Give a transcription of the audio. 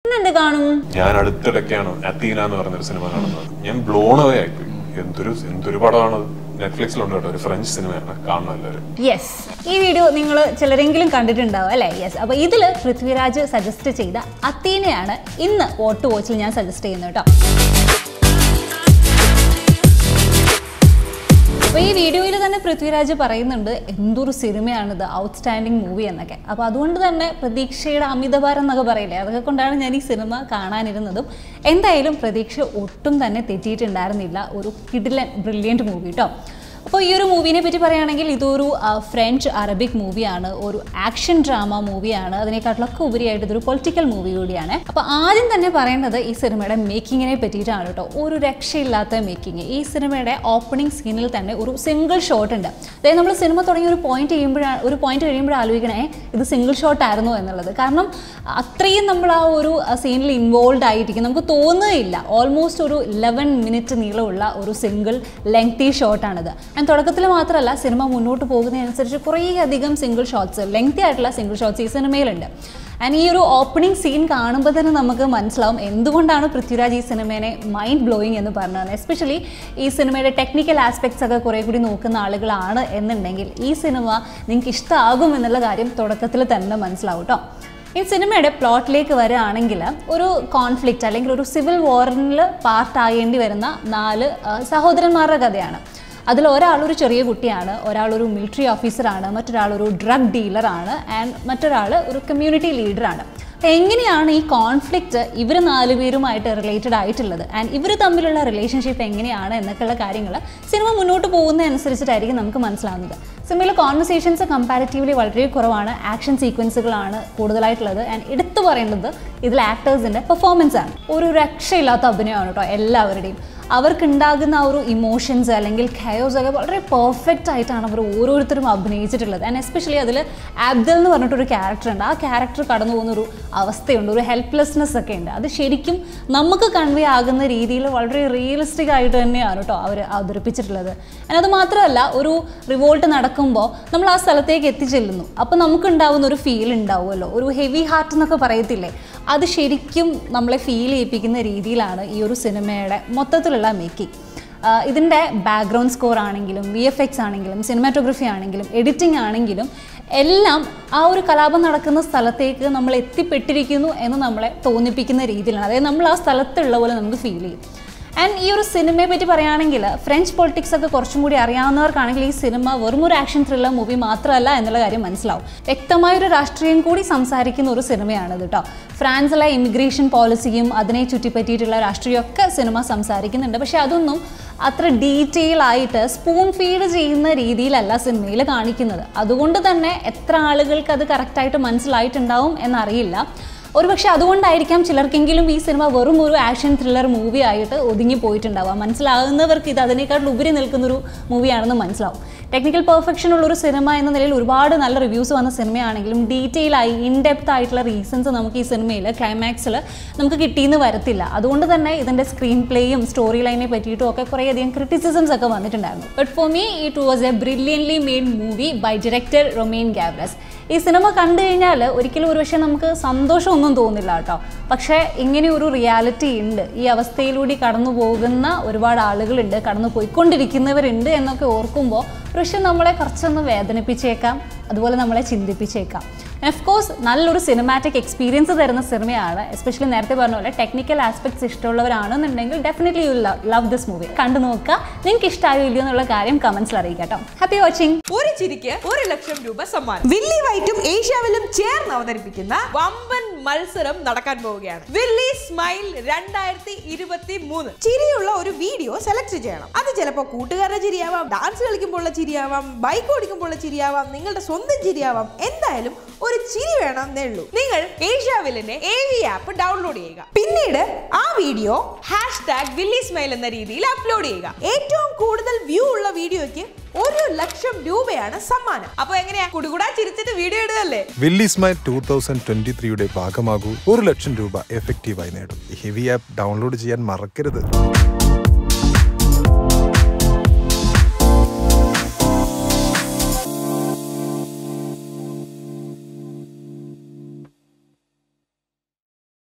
പിന്നെ എന്ത് കാണും ഞാൻ അടുത്തിടയ്ക്കാണ് അത്തീന എന്ന് പറയുന്ന ഒരു സിനിമ കാണുന്നത് ഞാൻ ബ്ലോൺ അവേ ആയിപ്പോയി എന്തൊരു എന്തൊരു പടമാണത് നെറ്റ്ഫ്ലിക്സിലുണ്ട് കേട്ടോ ഒരു ഫ്രഞ്ച് സിനിമയാണ് കാണണം എല്ലാവരും യെസ് ഈ വീഡിയോ നിങ്ങൾ ചിലരെങ്കിലും കണ്ടിട്ടുണ്ടാവും അല്ലേ യെസ് അപ്പോൾ ഇതിൽ പൃഥ്വിരാജ് സജസ്റ്റ് ചെയ്ത അത്തീനയാണ് ഇന്ന് വോട്ട് വാച്ചിൽ ഞാൻ സജസ്റ്റ് ചെയ്യുന്നത് കേട്ടോ അപ്പോൾ ഈ വീഡിയോയിൽ തന്നെ പൃഥ്വിരാജ് പറയുന്നുണ്ട് എന്തൊരു സിനിമയാണിത് ഔട്ട്സ്റ്റാൻഡിങ് മൂവി എന്നൊക്കെ അപ്പോൾ അതുകൊണ്ട് തന്നെ പ്രതീക്ഷയുടെ അമിതഭാരം എന്നൊക്കെ പറയില്ലേ അതൊക്കെ കൊണ്ടാണ് ഞാൻ ഈ സിനിമ കാണാനിരുന്നതും എന്തായാലും പ്രതീക്ഷ ഒട്ടും തന്നെ തെറ്റിയിട്ടുണ്ടായിരുന്നില്ല ഒരു കിഡിലൻ ബ്രില്യൻറ്റ് മൂവി കേട്ടോ അപ്പോൾ ഈ ഒരു മൂവിനെ പറ്റി പറയുകയാണെങ്കിൽ ഇതൊരു ആ, ഫ്രഞ്ച് അറബിക് മൂവിയാണ് ഒരു ആക്ഷൻ ഡ്രാമ മൂവിയാണ് അതിനേക്കാട്ടിലൊക്കെ ഉപരിയായിട്ട് ഇതൊരു പൊളിറ്റിക്കൽ മൂവി കൂടിയാണ് അപ്പോൾ ആദ്യം തന്നെ പറയേണ്ടത് ഈ സിനിമയുടെ മേക്കിങ്ങിനെ പറ്റിയിട്ടാണ് കേട്ടോ ഒരു രക്ഷയില്ലാത്ത മേക്കിംഗ് ഈ സിനിമയുടെ ഓപ്പണിംഗ് സീനിൽ തന്നെ ഒരു സിംഗിൾ ഷോട്ട് ഉണ്ട് അതായത് നമ്മൾ സിനിമ തുടങ്ങി ഒരു പോയിന്റ് ചെയ്യുമ്പോഴാണ് ഒരു പോയിന്റ് കഴിയുമ്പോഴാണ് ആലോചിക്കണേ ഇത് സിംഗിൾ ഷോട്ട് ആയിരുന്നു എന്നുള്ളത് കാരണം അത്രയും നമ്മൾ ആ ഒരു സീനിൽ ഇൻവോൾവ് ആയിരിക്കും നമുക്ക് തോന്നുകയില്ല ഓൾമോസ്റ്റ് ഒരു ഇലവൻ മിനിറ്റ് നീളമുള്ള ഒരു സിംഗിൾ ലെങ്തി ഷോട്ടാണിത് ആൻഡ് തുടക്കത്തിൽ മാത്രമല്ല സിനിമ മുന്നോട്ട് പോകുന്നതിനനുസരിച്ച് കുറേ അധികം സിംഗിൾ ഷോട്ട്സ് ലെങ്തി ആയിട്ടുള്ള സിംഗിൾ ഷോട്ട്സ് ഈ സിനിമയിലുണ്ട് ആൻഡ് ഈ ഒരു ഓപ്പണിംഗ് സീൻ കാണുമ്പോൾ തന്നെ നമുക്ക് മനസ്സിലാവും എന്തുകൊണ്ടാണ് പൃഥ്വിരാജ് ഈ സിനിമേനെ മൈൻഡ് ബ്ലോയിങ് എന്ന് പറഞ്ഞത് എസ്പെഷ്യലി ഈ സിനിമയുടെ ടെക്നിക്കൽ ആസ്പെക്ട്സ് ഒക്കെ കുറേ കൂടി നോക്കുന്ന ആളുകളാണ് എന്നുണ്ടെങ്കിൽ ഈ സിനിമ നിങ്ങൾക്ക് ഇഷ്ടമാകും എന്നുള്ള കാര്യം തുടക്കത്തിൽ തന്നെ മനസ്സിലാവും കേട്ടോ ഈ സിനിമയുടെ പ്ലോട്ടിലേക്ക് വരികയാണെങ്കിൽ ഒരു കോൺഫ്ലിക്റ്റ് അല്ലെങ്കിൽ ഒരു സിവിൽ വാറിനിൽ പാർട്ടാകേണ്ടി വരുന്ന നാല് ആ, സഹോദരന്മാരുടെ കഥയാണ് അതിൽ ഒരാൾ ഒരു ചെറിയ കുട്ടിയാണ് ഒരാൾ ഒരു മിലിറ്ററി ഓഫീസറാണ് മറ്റൊരാൾ ഒരു ഡ്രഗ് ഡീലറാണ് ആൻഡ് മറ്റൊരാൾ ഒരു കമ്മ്യൂണിറ്റി ലീഡറാണ് അപ്പോൾ എങ്ങനെയാണ് ഈ കോൺഫ്ലിക്റ്റ് ഇവർ നാലുപേരുമായിട്ട് റിലേറ്റഡ് ആയിട്ടുള്ളത് ആൻഡ് ഇവർ തമ്മിലുള്ള റിലേഷൻഷിപ്പ് എങ്ങനെയാണ് എന്നൊക്കെയുള്ള കാര്യങ്ങൾ സിനിമ മുന്നോട്ട് പോകുന്നതനുസരിച്ചിട്ടായിരിക്കും നമുക്ക് മനസ്സിലാവുന്നത് സിനിമയിലെ കോൺവെർസേഷൻസ് കമ്പാരിറ്റീവ്ലി വളരെ കുറവാണ് ആക്ഷൻ സീക്വൻസുകളാണ് കൂടുതലായിട്ടുള്ളത് ആൻഡ് എടുത്തു പറയേണ്ടത് ഇതിൽ ആക്ടേഴ്സിൻ്റെ പെർഫോമൻസ് ആണ് ഒരു രക്ഷയില്ലാത്ത അഭിനയമാണ് കേട്ടോ എല്ലാവരുടെയും അവർക്കുണ്ടാകുന്ന ആ ഒരു ഇമോഷൻസ് അല്ലെങ്കിൽ ഖയോസ് ഒക്കെ വളരെ പെർഫെക്റ്റ് ആയിട്ടാണ് അവർ ഓരോരുത്തരും അഭിനയിച്ചിട്ടുള്ളത് ആൻഡ് എസ്പെഷ്യലി അതിൽ ആബ്ദൽ എന്ന് പറഞ്ഞിട്ടൊരു ക്യാരക്ടർ ഉണ്ട് ആ ക്യാരക്ടർ കടന്നു പോകുന്ന ഒരു അവസ്ഥയുണ്ട് ഒരു ഹെൽപ്ലെസ്നെസ് ഒക്കെ ഉണ്ട് അത് ശരിക്കും നമുക്ക് കൺവേ ആകുന്ന രീതിയിൽ വളരെ റിയലിസ്റ്റിക് ആയിട്ട് തന്നെയാണ് കേട്ടോ അവർ അവതരിപ്പിച്ചിട്ടുള്ളത് and അത് മാത്രമല്ല ഒരു റിവോൾട്ട് നടക്കുമ്പോൾ നമ്മൾ ആ സ്ഥലത്തേക്ക് എത്തിച്ചെല്ലുന്നു അപ്പോൾ നമുക്കുണ്ടാവുന്ന ഒരു ഫീൽ ഉണ്ടാവുമല്ലോ ഒരു ഹെവി ഹാർട്ട് എന്നൊക്കെ പറയത്തില്ലേ അത് ശരിക്കും നമ്മളെ ഫീൽ ചെയ്യിപ്പിക്കുന്ന രീതിയിലാണ് ഈ ഒരു സിനിമയുടെ മൊത്തത്തിലുള്ള മേക്കിംഗ് ഇതിൻ്റെ ബാക്ക്ഗ്രൗണ്ട് സ്കോർ ആണെങ്കിലും വി എഫ് എക്സ് ആണെങ്കിലും സിനിമാറ്റോഗ്രഫി ആണെങ്കിലും എഡിറ്റിംഗ് ആണെങ്കിലും എല്ലാം ആ ഒരു കലാപം നടക്കുന്ന സ്ഥലത്തേക്ക് നമ്മൾ എത്തിപ്പെട്ടിരിക്കുന്നു എന്ന് നമ്മളെ തോന്നിപ്പിക്കുന്ന രീതിയിലാണ് അതായത് നമ്മൾ ആ സ്ഥലത്തുള്ള പോലെ നമുക്ക് ഫീൽ ചെയ്യും ആൻഡ് ഈ ഒരു സിനിമയെ പറ്റി പറയുകയാണെങ്കിൽ ഫ്രഞ്ച് പൊളിറ്റിക്സ് ഒക്കെ കുറച്ചും കൂടി അറിയാവുന്നവർക്കാണെങ്കിൽ ഈ സിനിമ വെറും ഒരു ആക്ഷൻ ത്രില്ലർ മൂവി മാത്രമല്ല എന്നുള്ള കാര്യം മനസ്സിലാവും വ്യക്തമായൊരു രാഷ്ട്രീയം കൂടി സംസാരിക്കുന്ന ഒരു സിനിമയാണിത് കേട്ടോ ഫ്രാൻസിലെ ഇമിഗ്രേഷൻ പോളിസിയും അതിനെ ചുറ്റിപ്പറ്റിയിട്ടുള്ള രാഷ്ട്രീയമൊക്കെ സിനിമ സംസാരിക്കുന്നുണ്ട് പക്ഷേ അതൊന്നും അത്ര ഡീറ്റെയിൽ ആയിട്ട് സ്പൂൺ ഫീഡ് ചെയ്യുന്ന രീതിയിലല്ല സിനിമയിൽ കാണിക്കുന്നത് അതുകൊണ്ട് തന്നെ എത്ര ആളുകൾക്ക് അത് കറക്റ്റായിട്ട് മനസ്സിലായിട്ടുണ്ടാവും എന്നറിയില്ല ഒരുപക്ഷെ അതുകൊണ്ടായിരിക്കാം ചിലർക്കെങ്കിലും ഈ സിനിമ വെറും ഒരു ആക്ഷൻ ത്രില്ലർ മൂവി ആയിട്ട് ഒതുങ്ങി പോയിട്ടുണ്ടാവുക മനസ്സിലാകുന്നവർക്ക് ഇത് അതിനേക്കാൾ ഉപരി നിൽക്കുന്നൊരു മൂവിയാണെന്ന് മനസ്സിലാവും ടെക്നിക്കൽ പെർഫെക്ഷൻ ഉള്ള ഒരു സിനിമ എന്ന നിലയിൽ ഒരുപാട് നല്ല റിവ്യൂസ് വന്ന സിനിമയാണെങ്കിലും ഡീറ്റെയിൽ ആയി ഇൻഡെപ്ത് ആയിട്ടുള്ള റീസൺസ് നമുക്ക് ഈ സിനിമയിൽ ക്ലൈമാക്സിൽ നമുക്ക് കിട്ടിയെന്ന് വരത്തില്ല അതുകൊണ്ട് തന്നെ ഇതിൻ്റെ സ്ക്രീൻ പ്ലേയും സ്റ്റോറി ലൈനെ പറ്റിയിട്ടും ഒക്കെ കുറേയധികം ക്രിറ്റിസിസംസ് ഒക്കെ വന്നിട്ടുണ്ടായിരുന്നു but for me it was a brilliantly made movie by director Romain Gavras ഈ സിനിമ കണ്ടു കഴിഞ്ഞാൽ ഒരിക്കലും ഒരുപക്ഷെ നമുക്ക് സന്തോഷമൊന്നും തോന്നില്ല കേട്ടോ പക്ഷേ ഇങ്ങനെ ഒരു റിയാലിറ്റി ഉണ്ട് ഈ അവസ്ഥയിലൂടെ കടന്നു പോകുന്ന ഒരുപാട് ആളുകളുണ്ട് കടന്നു പോയിക്കൊണ്ടിരിക്കുന്നവരുണ്ട് എന്നൊക്കെ ഓർക്കുമ്പോൾ പക്ഷെ നമ്മളെ കുറച്ചൊന്ന് വേദനിപ്പിച്ചേക്കാം അതുപോലെ നമ്മളെ ചിന്തിപ്പിച്ചേക്കാം ഓഫ് കോഴ്സ് നല്ലൊരു സിനിമാറ്റിക് എക്സ്പീരിയൻസ് തരുന്ന സിനിമയാണ് എസ്പെഷ്യലി നേരത്തെ പറഞ്ഞ പോലെ ടെക്നിക്കൽ ആസ്പെക്ട്സ് ഇഷ്ടമുള്ളവരാണെന്നുണ്ടെങ്കിൽ definitely you love this movie കണ്ടു നോക്കുക നിങ്ങൾക്ക് ഇഷ്ടമായോ ഇല്ലയോ എന്നുള്ള കാര്യം കമൻസിൽ അറിയിക്കാം കേട്ടോ ഹാപ്പി വാച്ചിങ് ഒരു ചിരിക്ക് ഒരു ലക്ഷം രൂപ സമ്മാനം വില്ലി വൈറ്റും ഏഷ്യാവിലും ചേർന്ന് അവതരിപ്പിക്കുന്ന വമ്പൻ മത്സരം നടക്കാൻ പോവുകയാണ് വില്ലി സ്മൈൽ രണ്ടായിരത്തി ഇരുപത്തി മൂന്ന് ചിരിയുള്ള ഒരു വീഡിയോ സെലക്ട് ചെയ്യണം അത് ചിലപ്പോ കൂട്ടുകാരുടെ ചിരിയാവാം ഡാൻസ് കളിക്കുമ്പോഴുള്ള ചിരിയാവാം ബൈക്ക് ഓടിക്കുമ്പോഴുള്ള ചിരിയാവാം നിങ്ങളുടെ സ്വന്തം ചിരിയാവാം എന്തായാലും ഒരു ചിരി വേണം എന്നേ ഉള്ളൂ നിങ്ങൾ ഏഷ്യാവിലിന്റെ എ വി ആപ്പ് ഡൗൺലോഡ് ചെയ്യുക പിന്നീട് ആ video hashtag willy smile എന്ന രീതിയിൽ അപ്ലോഡ് ചെയ്യുക ഏറ്റവും കൂടുതൽ വ്യൂ ഉള്ള വീഡിയോയ്ക്ക് ഒരു ലക്ഷം രൂപയാണ് സമ്മാനം അപ്പൊ എങ്ങനെയാ കുടുകുടാ ചിരിച്ചിട്ട് വീഡിയോ ഇടുകയല്ലേ willy smile two thousand twenty ത്രീയുടെ ഭാഗമാകൂ ഒരു ലക്ഷം രൂപ എഫക്റ്റീവായി നേടും ഈ ഹെവി ആപ്പ് ഡൗൺലോഡ് ചെയ്യാൻ മറക്കരുത്